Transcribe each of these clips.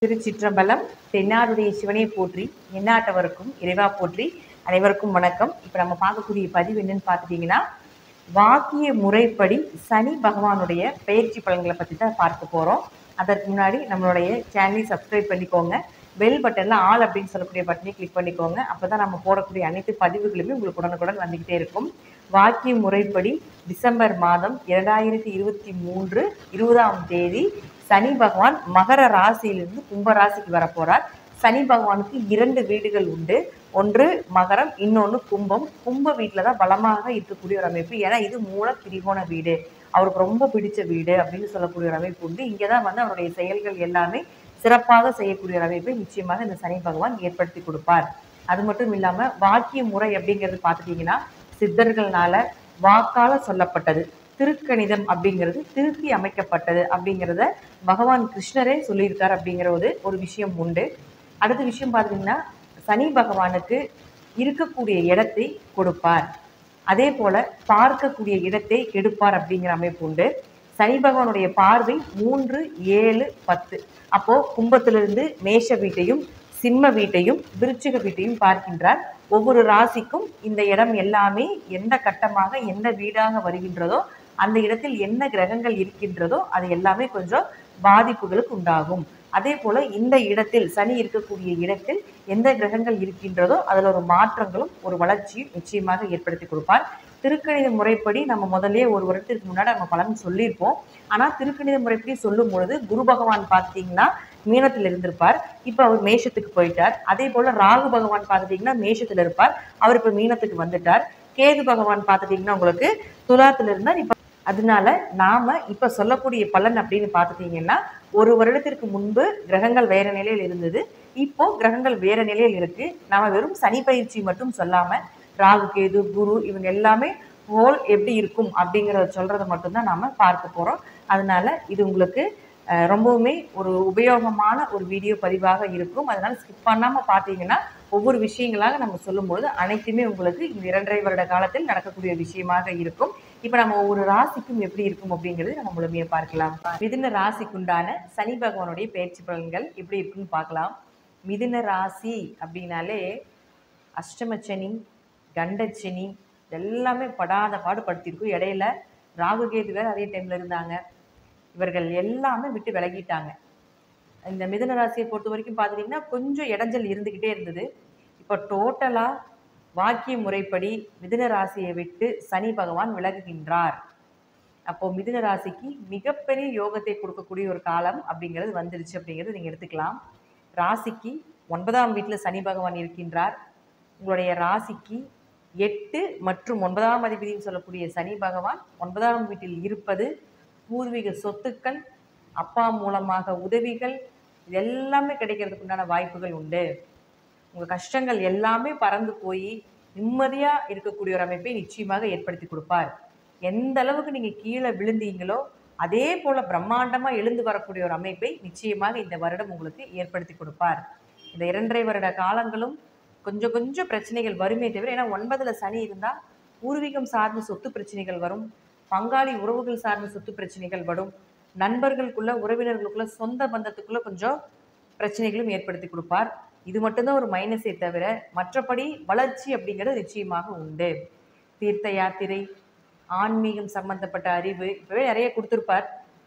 திருச்சிற்றம்பலம் தென்னாருடைய சிவனை போற்றி எந்நாட்டவருக்கும் இறைவா போற்றி அனைவருக்கும் வணக்கம் இப்போ நம்ம பார்க்கக்கூடிய பதிவு என்னன்னு பார்த்துட்டிங்கன்னா வாக்கிய முறைப்படி சனி பகவானுடைய பயிற்சி பலன்களை பற்றி தான் பார்க்க போகிறோம் அதற்கு முன்னாடி நம்மளுடைய சேனலை சப்ஸ்கிரைப் பண்ணிக்கோங்க பெல் பட்டனில் ஆல் அப்படின்னு சொல்லக்கூடிய பட்டனை கிளிக் பண்ணிக்கோங்க அப்போ தான் நம்ம போடக்கூடிய அனைத்து பதிவுகளுமே உங்களுக்கு உடனுக்குடன் வந்துக்கிட்டே இருக்கும் வாக்கிய முறைப்படி டிசம்பர் மாதம் இரண்டாயிரத்தி இருபத்தி மூன்று இருபதாம் தேதி சனி பகவான் மகர ராசியிலிருந்து கும்ப ராசிக்கு வரப்போறார் சனி பகவானுக்கு இரண்டு வீடுகள் உண்டு ஒன்று மகரம் இன்னொன்று கும்பம் கும்ப வீட்டில் தான் பலமாக இருக்கக்கூடிய ஒரு அமைப்பு ஏன்னா இது மூல திரிகோண வீடு அவருக்கு ரொம்ப பிடிச்ச வீடு அப்படின்னு சொல்லக்கூடிய ஒரு அமைப்பு உண்டு இங்கே தான் வந்து அவருடைய செயல்கள் எல்லாமே சிறப்பாக செய்யக்கூடிய ஒரு அமைப்பை நிச்சயமாக இந்த சனி பகவான் ஏற்படுத்தி கொடுப்பார் அது மட்டும் இல்லாமல் வாக்கிய முறை அப்படிங்கிறது பார்த்துட்டிங்கன்னா சித்தர்கள்னால வாக்கால சொல்லப்பட்டது திருக்கணிதம் அப்படிங்கிறது திருத்தி அமைக்கப்பட்டது அப்படிங்கிறத பகவான் கிருஷ்ணரே சொல்லியிருக்கார் அப்படிங்கிற ஒரு ஒரு விஷயம் உண்டு அடுத்த விஷயம் பார்த்தீங்கன்னா சனி பகவானுக்கு இருக்கக்கூடிய இடத்தை கொடுப்பார் அதே போல பார்க்கக்கூடிய இடத்தை கெடுப்பார் அப்படிங்கிற அமைப்பு உண்டு சனி பகவானுடைய பார்வை மூன்று ஏழு பத்து அப்போ கும்பத்திலிருந்து மேஷ வீட்டையும் சிம்ம வீட்டையும் விருச்சிக வீட்டையும் பார்க்கின்றார் ஒவ்வொரு ராசிக்கும் இந்த இடம் எல்லாமே எந்த கட்டமாக எந்த வீடாக வருகின்றதோ அந்த இடத்தில் என்ன கிரகங்கள் இருக்கின்றதோ அது எல்லாமே கொஞ்சம் பாதிப்புகளுக்கு உண்டாகும் அதே போல இந்த இடத்தில் சனி இருக்கக்கூடிய இடத்தில் எந்த கிரகங்கள் இருக்கின்றதோ அதில் ஒரு மாற்றங்களும் ஒரு வளர்ச்சியும் நிச்சயமாக ஏற்படுத்தி கொடுப்பார் திருக்கணித முறைப்படி நம்ம முதல்லயே ஒரு வருடத்திற்கு முன்னாடி நம்ம பலன் சொல்லியிருப்போம் ஆனால் திருக்கணித முறைப்படி சொல்லும் பொழுது குரு பகவான் பார்த்தீங்கன்னா மீனத்தில் இருந்திருப்பார் இப்போ அவர் மேஷத்துக்கு போயிட்டார் அதே போல ராகு பகவான் பார்த்துட்டிங்கன்னா மேஷத்தில் இருப்பார் அவர் இப்போ மீனத்துக்கு வந்துட்டார் கேது பகவான் பார்த்துட்டிங்கன்னா உங்களுக்கு துலாத்துல இருந்தார் இப்போ அதனால நாம இப்ப சொல்லக்கூடிய பலன் அப்படின்னு பார்த்துட்டீங்கன்னா ஒரு வருடத்திற்கு முன்பு கிரகங்கள் வேற நிலையில் இருந்தது இப்போ கிரகங்கள் வேற நிலையில் இருக்கு நாம வெறும் சனி பயிற்சி மட்டும் சொல்லாம ராகு கேது குரு இவங்க எல்லாமே ஹோல் எப்படி இருக்கும் அப்படிங்கிறத சொல்றதை மட்டும்தான் நாம பார்க்க போறோம் அதனால இது உங்களுக்கு அஹ், ரொம்பவுமே ஒரு உபயோகமான ஒரு வீடியோ பதிவாக இருக்கும் அதனால ஸ்கிப் பண்ணாம பார்த்தீங்கன்னா ஒவ்வொரு விஷயங்களாக நம்ம சொல்லும்பொழுது அனைத்துமே உங்களுக்கு இந்த இரண்டரை வருட காலத்தில் நடக்கக்கூடிய விஷயமாக இருக்கும் இப்போ நம்ம ஒவ்வொரு ராசிக்கும் எப்படி இருக்கும் அப்படிங்கிறது நம்ம முழுமையாக பார்க்கலாம் மிதுன ராசிக்குண்டான சனி பகவானுடைய பயிற்சி பலன்கள் எப்படி இருக்குன்னு பார்க்கலாம் மிதுன ராசி அப்படின்னாலே அஷ்டமச்சனி கண்டச்சனி எல்லாமே படாத பாடுபடுத்தியிருக்கும் இடையில ராகு கேது வேற அதே டைம்ல இருந்தாங்க இவர்கள் எல்லாமே விட்டு விலகிட்டாங்க இந்த மிதுன ராசியை பொறுத்த வரைக்கும் பார்த்துட்டிங்கன்னா கொஞ்சம் இடைஞ்சல் இருந்துக்கிட்டே இருந்தது இப்போ டோட்டலாக வாக்கிய முறைப்படி மிதுன ராசியை விட்டு சனி பகவான் விலகுகின்றார் அப்போ மிதுன ராசிக்கு மிகப்பெரிய யோகத்தை கொடுக்கக்கூடிய ஒரு காலம் அப்படிங்கிறது வந்துருச்சு அப்படிங்கிறது நீங்கள் எடுத்துக்கலாம் ராசிக்கு ஒன்பதாம் வீட்டில் சனி பகவான் இருக்கின்றார் உங்களுடைய ராசிக்கு எட்டு மற்றும் ஒன்பதாம் அதிபதினு சொல்லக்கூடிய சனி பகவான் ஒன்பதாம் வீட்டில் இருப்பது பூர்வீக சொத்துக்கள் அப்பா மூலமாக உதவிகள் இது எல்லாமே கிடைக்கிறதுக்கு உண்டான வாய்ப்புகள் உண்டு உங்கள் கஷ்டங்கள் எல்லாமே பறந்து போய் நிம்மதியாக இருக்கக்கூடிய ஒரு அமைப்பை நிச்சயமாக ஏற்படுத்தி கொடுப்பார் எந்த அளவுக்கு நீங்கள் கீழே விழுந்தீங்களோ அதே போல் பிரம்மாண்டமாக எழுந்து வரக்கூடிய ஒரு அமைப்பை நிச்சயமாக இந்த வருடம் உங்களுக்கு ஏற்படுத்தி கொடுப்பார் இந்த இரண்டரை வருட காலங்களும் கொஞ்சம் கொஞ்சம் பிரச்சனைகள் வருமே தவிர ஏன்னா ஒன்பதில் சனி இருந்தால் பூர்வீகம் சார்ந்த சொத்து பிரச்சனைகள் வரும் பங்காளி உறவுகள் சார்ந்த சொத்து பிரச்சனைகள் வரும் நண்பர்களுக்குள்ள உறவினர்களுக்குள்ள சொந்த பந்தத்துக்குள்ள கொஞ்சம் பிரச்சனைகளும் ஏற்படுத்தி கொடுப்பார் இது மட்டும்தான் ஒரு மைனஸே தவிர மற்றபடி வளர்ச்சி அப்படிங்கிறது நிச்சயமாக உண்டு தீர்த்த யாத்திரை ஆன்மீகம் சம்பந்தப்பட்ட அறிவு இப்போவே நிறைய கொடுத்துருப்பார்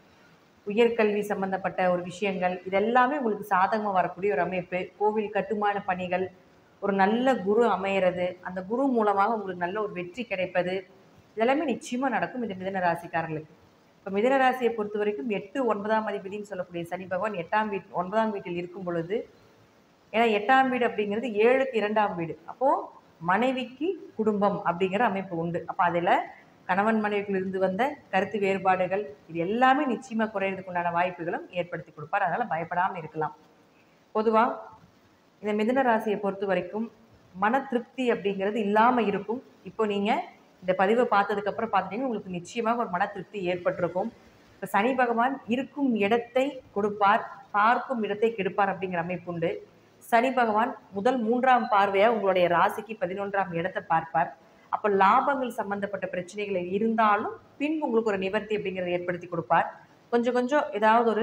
உயர்கல்வி சம்பந்தப்பட்ட ஒரு விஷயங்கள் இதெல்லாமே உங்களுக்கு சாதகமாக வரக்கூடிய ஒரு அமைப்பு கோவில் கட்டுமான பணிகள் ஒரு நல்ல குரு அமையிறது அந்த குரு மூலமாக உங்களுக்கு நல்ல ஒரு வெற்றி கிடைப்பது இதெல்லாமே நிச்சயமாக நடக்கும் இந்த மிதன ராசிக்காரர்களுக்கு இப்போ மிதன ராசியை பொறுத்த வரைக்கும் எட்டு ஒன்பதாம் அதிபதினு சொல்லக்கூடிய சனி பகவான் எட்டாம் வீட் ஒன்பதாம் வீட்டில் இருக்கும் பொழுது ஏன்னா எட்டாம் வீடு அப்படிங்கிறது ஏழுக்கு இரண்டாம் வீடு அப்போது மனைவிக்கு குடும்பம் அப்படிங்கிற அமைப்பு உண்டு அப்போ அதில் கணவன் மனைவிக்குள் இருந்து வந்த கருத்து வேறுபாடுகள் இது எல்லாமே நிச்சயமாக குறையிறதுக்கு உண்டான வாய்ப்புகளும் ஏற்படுத்தி கொடுப்பார் அதனால் பயப்படாமல் இருக்கலாம் பொதுவாக இந்த மிதுன ராசியை பொறுத்த வரைக்கும் மன திருப்தி அப்படிங்கிறது இல்லாமல் இருக்கும் இப்போ நீங்கள் இந்த பதிவை பார்த்ததுக்கப்புறம் பார்த்துட்டீங்கன்னா உங்களுக்கு நிச்சயமாக ஒரு மன திருப்தி ஏற்பட்டிருக்கும் இப்போ சனி பகவான் இருக்கும் இடத்தை கொடுப்பார் பார்க்கும் இடத்தை கெடுப்பார் அப்படிங்கிற அமைப்பு உண்டு சனி பகவான் முதல் மூன்றாம் பார்வையாக உங்களுடைய ராசிக்கு பதினொன்றாம் இடத்தை பார்ப்பார் அப்போ லாபங்கள் சம்பந்தப்பட்ட பிரச்சனைகள் இருந்தாலும் பின்பு உங்களுக்கு ஒரு நிவர்த்தி அப்படிங்கிறத ஏற்படுத்தி கொடுப்பார் கொஞ்சம் கொஞ்சம் ஏதாவது ஒரு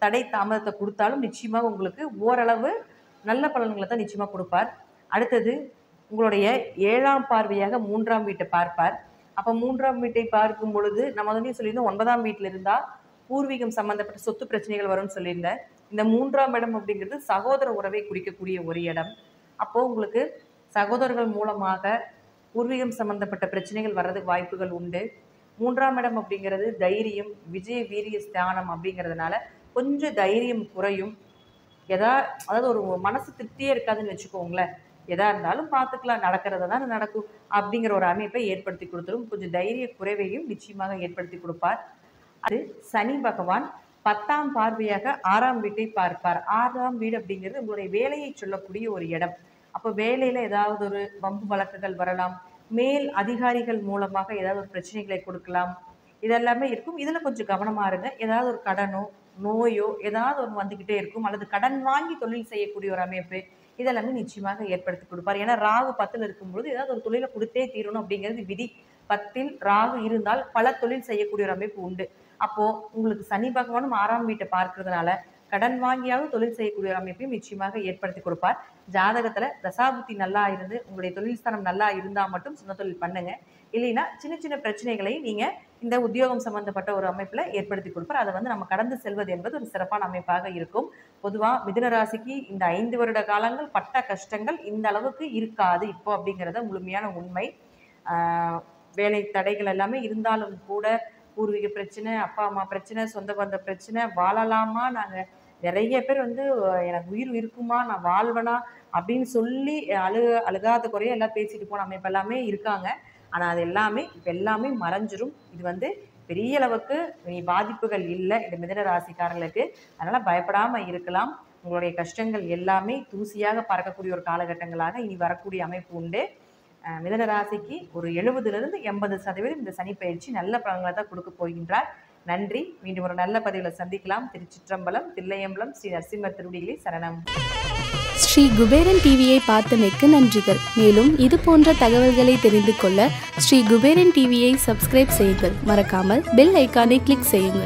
தடை தாமதத்தை கொடுத்தாலும் நிச்சயமாக உங்களுக்கு ஓரளவு நல்ல பலன்களை தான் நிச்சயமாக கொடுப்பார் அடுத்தது உங்களுடைய ஏழாம் பார்வையாக மூன்றாம் வீட்டை பார்ப்பார் அப்போ மூன்றாம் வீட்டை பார்க்கும் பொழுது நம்ம வந்து சொல்லியிருந்தோம் ஒன்பதாம் வீட்டில் இருந்தால் பூர்வீகம் சம்பந்தப்பட்ட சொத்து பிரச்சனைகள் வரும்னு சொல்லியிருந்தேன் இந்த மூன்றாம் இடம் அப்படிங்கிறது சகோதர உறவை குறிக்கக்கூடிய ஒரு இடம் அப்போது உங்களுக்கு சகோதரர்கள் மூலமாக பூர்வீகம் சம்பந்தப்பட்ட பிரச்சனைகள் வர்றதுக்கு வாய்ப்புகள் உண்டு மூன்றாம் இடம் அப்படிங்கிறது தைரியம் விஜய வீரிய ஸ்தானம் அப்படிங்கிறதுனால கொஞ்சம் தைரியம் குறையும் எதா அதாவது ஒரு மனசு திருப்தியே இருக்காதுன்னு வச்சுக்கோங்களேன் எதா இருந்தாலும் பார்த்துக்கலாம் நடக்கிறத தான் நடக்கும் அப்படிங்கிற ஒரு அமைப்பை ஏற்படுத்தி கொடுத்துரும் கொஞ்சம் தைரிய குறைவையும் நிச்சயமாக ஏற்படுத்தி கொடுப்பார் அது சனி பகவான் பத்தாம் பார்வையாக ஆறாம் வீட்டை பார்ப்பார் ஆறாம் வீடு அப்படிங்கிறது உங்களுடைய வேலையை சொல்லக்கூடிய ஒரு இடம் அப்போ வேலையில் ஏதாவது ஒரு வம்பு வழக்குகள் வரலாம் மேல் அதிகாரிகள் மூலமாக ஏதாவது ஒரு பிரச்சனைகளை கொடுக்கலாம் இதெல்லாமே இருக்கும் இதில் கொஞ்சம் கவனமாக இருங்க ஏதாவது ஒரு கடனோ நோயோ ஏதாவது ஒன்று வந்துக்கிட்டே இருக்கும் அல்லது கடன் வாங்கி தொழில் செய்யக்கூடிய ஒரு அமைப்பு இதெல்லாமே நிச்சயமாக ஏற்படுத்தி கொடுப்பார் ஏன்னா ராகு பத்தில் இருக்கும்பொழுது ஏதாவது ஒரு தொழிலை கொடுத்தே தீரணும் அப்படிங்கிறது விதி பத்தில் ராகு இருந்தால் பல தொழில் செய்யக்கூடிய ஒரு அமைப்பு உண்டு அப்போது உங்களுக்கு சனி பகவானும் ஆறாம் வீட்டை பார்க்கறதுனால கடன் வாங்கியாவது தொழில் செய்யக்கூடிய ஒரு அமைப்பையும் நிச்சயமாக ஏற்படுத்தி கொடுப்பார் ஜாதகத்தில் தசாபுத்தி நல்லா இருந்து உங்களுடைய தொழில் ஸ்தானம் நல்லா இருந்தால் மட்டும் சொந்த தொழில் பண்ணுங்க இல்லைன்னா சின்ன சின்ன பிரச்சனைகளை நீங்கள் இந்த உத்தியோகம் சம்பந்தப்பட்ட ஒரு அமைப்பில் ஏற்படுத்தி கொடுப்பார் அதை வந்து நம்ம கடந்து செல்வது என்பது ஒரு சிறப்பான அமைப்பாக இருக்கும் பொதுவாக மிதுன ராசிக்கு இந்த ஐந்து வருட காலங்கள் பட்ட கஷ்டங்கள் இந்த அளவுக்கு இருக்காது இப்போ அப்படிங்கிறத முழுமையான உண்மை ஆஹ் வேலை தடைகள் எல்லாமே இருந்தாலும் கூட பூர்வீக பிரச்சனை அப்பா அம்மா பிரச்சனை சொந்த பந்த பிரச்சனை வாழலாமா நாங்கள் நிறைய பேர் வந்து அஹ், எனக்கு உயிர் இருக்குமா நான் வாழ்வனா அப்படின்னு சொல்லி அழு அழுகாத குறைய எல்லாம் பேசிட்டு போன அமைப்பு எல்லாமே இருக்காங்க ஆனால் அது எல்லாமே இப்போ எல்லாமே மறைஞ்சிரும் இது வந்து பெரிய அளவுக்கு இனி பாதிப்புகள் இல்லை இந்த மிதன ராசிக்காரர்களுக்கு அதனால் பயப்படாமல் இருக்கலாம் உங்களுடைய கஷ்டங்கள் எல்லாமே தூசியாக பறக்கக்கூடிய ஒரு காலகட்டங்களாக இனி வரக்கூடிய அமைப்பு உண்டு அஹ் மிதன ராசிக்கு ஒரு எழுபதுலேருந்து எண்பது சதவீதம் இந்த சனி பயிற்சி நல்ல பலன்களை தான் கொடுக்க போகின்றார் நன்றி மீண்டும் ஒரு நல்ல பதிவில் சந்திக்கலாம் திருச்சிற்றம்பலம் தில்லையம்பலம் ஸ்ரீ நரசிம்மர் திருடிகளே சரணம் ஸ்ரீ குபேரன் டிவியை பார்த்தமைக்கு நன்றிகள் மேலும் இது போன்ற தகவல்களை தெரிந்து கொள்ள ஸ்ரீ குபேரன் டிவியை சப்ஸ்கிரைப் செய்யுங்கள் மறக்காமல் பெல் ஐக்கானை கிளிக் செய்யுங்கள்